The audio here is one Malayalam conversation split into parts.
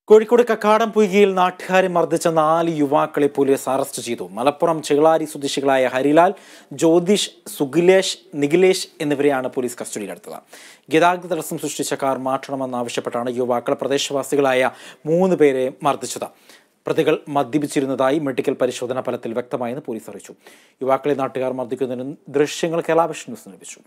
കോഴിക്കോട് കക്കാടംപൊയ്കയിൽ നാട്ടുകാരെ മർദ്ദിച്ച നാല് യുവാക്കളെ പോലീസ് അറസ്റ്റ് ചെയ്തു മലപ്പുറം ചെകളാരി സ്വദേശികളായ ഹരിലാൽ ജ്യോതിഷ് സുഖിലേഷ് നിഖിലേഷ് എന്നിവരെയാണ് പോലീസ് കസ്റ്റഡിയിലെടുത്തത് ഗതാഗത തടസ്സം സൃഷ്ടിച്ച കാർ മാറ്റണമെന്നാവശ്യപ്പെട്ടാണ് യുവാക്കൾ പ്രദേശവാസികളായ മൂന്ന് പേരെ മർദ്ദിച്ചത് പ്രതികൾ മദ്യപിച്ചിരുന്നതായി മെഡിക്കൽ പരിശോധനാ ഫലത്തിൽ വ്യക്തമായെന്ന് പോലീസ് അറിയിച്ചു യുവാക്കളെ നാട്ടുകാർ മർദ്ദിക്കുന്നതിന് ദൃശ്യങ്ങൾ കേരള വിഷൻ ന്യൂസിന് ലഭിച്ചു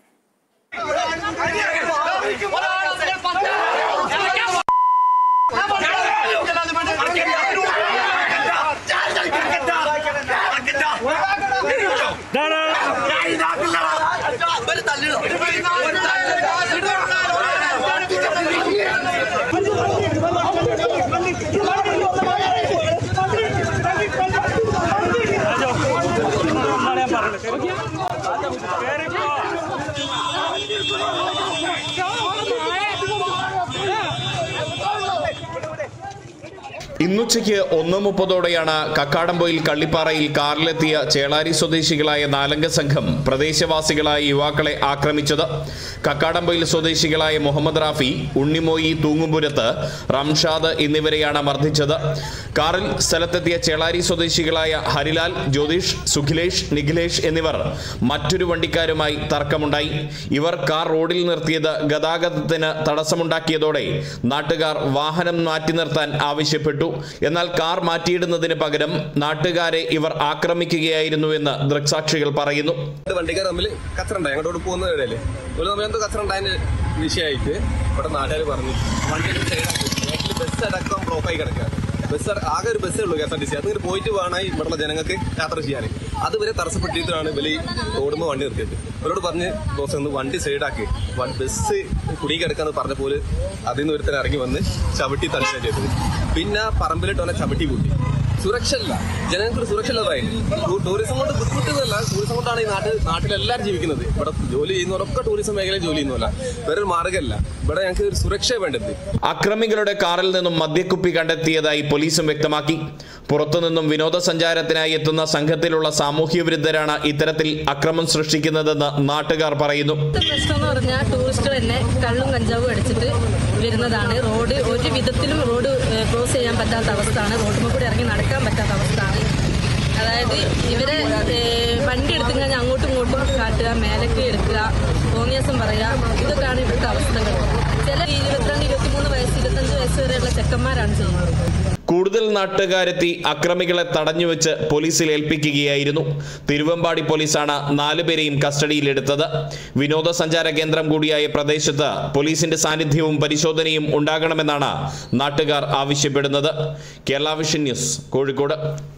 ഇന്നുച്ചയ്ക്ക് ഒന്ന് മുപ്പതോടെയാണ് കക്കാടംപൊയിൽ കള്ളിപ്പാറയിൽ കാറിലെത്തിയ ചേളാരി സ്വദേശികളായ നാലംഗ സംഘം പ്രദേശവാസികളായ യുവാക്കളെ ആക്രമിച്ചത് കക്കാടംപൊയിൽ സ്വദേശികളായ മുഹമ്മദ് റാഫി ഉണ്ണിമോയി തൂങ്ങുംപുരത്ത് റംഷാദ് എന്നിവരെയാണ് മർദ്ദിച്ചത് കാറിൽ സ്ഥലത്തെത്തിയ ചേളാരി സ്വദേശികളായ ഹരിലാൽ ജ്യോതിഷ് സുഖിലേഷ് നിഖിലേഷ് എന്നിവർ മറ്റൊരു വണ്ടിക്കാരുമായി തർക്കമുണ്ടായി ഇവർ കാർ റോഡിൽ നിർത്തിയത് ഗതാഗതത്തിന് തടസ്സമുണ്ടാക്കിയതോടെ നാട്ടുകാർ വാഹനം മാറ്റി നിർത്താൻ ആവശ്യപ്പെട്ടു എന്നാൽ കാർ മാറ്റിയിടുന്നതിന് പകരം നാട്ടുകാരെ ഇവർ ആക്രമിക്കുകയായിരുന്നുവെന്ന് ദൃക്സാക്ഷികൾ പറയുന്നു രണ്ട് വണ്ടിക്കാർ തമ്മിൽ കച്ചറ ഉണ്ടായി അങ്ങോട്ട് പോകുന്ന ഇടയില് ഒരു തമ്മിൽ എന്തോ കച്ചറ ഉണ്ടായതിന് വിഷയമായിട്ട് ഇവിടെ നാട്ടുകാർ പറഞ്ഞു വണ്ടി സൈഡാക്കി ബസ് അടക്കം ബ്ലോക്കായി കിടക്കുക ബസ് അട- ആകെ ഒരു ബസ്സേ ഉള്ളൂ K S R T C അതിങ്ങനെ പോയിട്ട് വേണം ഇവിടെയുള്ള ജനങ്ങൾക്ക് യാത്ര ചെയ്യാൻ അതുവരെ തടസ്സപ്പെട്ടിട്ടാണ് വലിയ റോഡുമ്പോൾ വണ്ടി നിർത്തിയത് അവരോട് പറഞ്ഞ് ബോസ് ഒന്ന് വണ്ടി സൈഡാക്കി വ- ബസ് കുടി കിടക്കാന്ന് പറഞ്ഞ പോലെ അതിൽ നിന്ന് ഒരുത്തൻ ഇറങ്ങി വന്ന് ചവിട്ടി തള്ളുക ചെയ്തത് പിന്നെ പറമ്പിലിട്ട് അവനെ ചവിട്ടി കൂട്ടി സുരക്ഷ ഇല്ല ജനങ്ങൾക്ക് ഒരു സുരക്ഷ ഇല്ലാതായി ടൂറിസം കൊണ്ട് ബുദ്ധിമുട്ടുന്നതല്ല ടൂറിസം കൊണ്ടാണ് ഈ നാട്ടിൽ നാട്ടിലെല്ലാവരും ജീവിക്കുന്നത് ഇവിടെ ജോലി ചെയ്യുന്നവരൊക്കെ ടൂറിസം മേഖലയിൽ ജോലി ചെയ്യുന്നതല്ല വേറെ ഒരു മാർഗ്ഗമല്ല ഇവിടെ ഞങ്ങൾക്ക് ഒരു സുരക്ഷ വേണ്ടത് അക്രമികളുടെ കാറിൽ നിന്നും മദ്യക്കുപ്പി കണ്ടെത്തിയതായി പോലീസും വ്യക്തമാക്കി പുറത്തുനിന്നും വിനോദസഞ്ചാരത്തിനായി എത്തുന്ന സംഘത്തിലുള്ള സാമൂഹ്യ വിരുദ്ധരാണ് ഇത്തരത്തിൽ അക്രമം സൃഷ്ടിക്കുന്നതെന്ന് നാട്ടുകാർ പറയുന്നു ഇവിടുത്തെ പ്രശ്നം എന്ന് പറഞ്ഞാൽ ടൂറിസ്റ്റുകൾ തന്നെ കള്ളും കഞ്ചാവും അടിച്ചിട്ട് വരുന്നതാണ് റോഡ് ഒരു വിധത്തിലും റോഡ് ഏഹ്, ക്രോസ് ചെയ്യാൻ പറ്റാത്ത അവസ്ഥയാണ് റോഡിൽ കൂടി ഇറങ്ങി നടക്കാൻ പറ്റാത്ത അവസ്ഥയാണ് അതായത് ഇവരെ ഏഹ്, വണ്ടി എടുത്തു കഴിഞ്ഞാൽ അങ്ങോട്ടും ഇങ്ങോട്ടും കാട്ടുക മേലക്ക് എടുക്കുക തോന്നിയാസം പറയുക ഇതൊക്കെയാണ് ഇവിടുത്തെ അവസ്ഥകൾ ചില ഇരുപത്തിരണ്ട് ഇരുപത്തിമൂന്ന് വയസ്സ് ഇരുപത്തഞ്ച് വയസ്സ് വരെയുള്ള ചെക്കന്മാരാണ് ചെയ്യുന്നത് കൂടുതൽ നാട്ടുകാരെത്തി അക്രമികളെ തടഞ്ഞുവെച്ച് പോലീസിൽ ഏൽപ്പിക്കുകയായിരുന്നു തിരുവമ്പാടി പോലീസാണ് നാലുപേരെയും കസ്റ്റഡിയിലെടുത്തത് വിനോദസഞ്ചാര കേന്ദ്രം കൂടിയായ പ്രദേശത്ത് പോലീസിന്റെ സാന്നിധ്യവും പരിശോധനയും ഉണ്ടാകണമെന്നാണ് നാട്ടുകാർ ആവശ്യപ്പെടുന്നത് കേരള വിഷൻ ന്യൂസ് കോഴിക്കോട്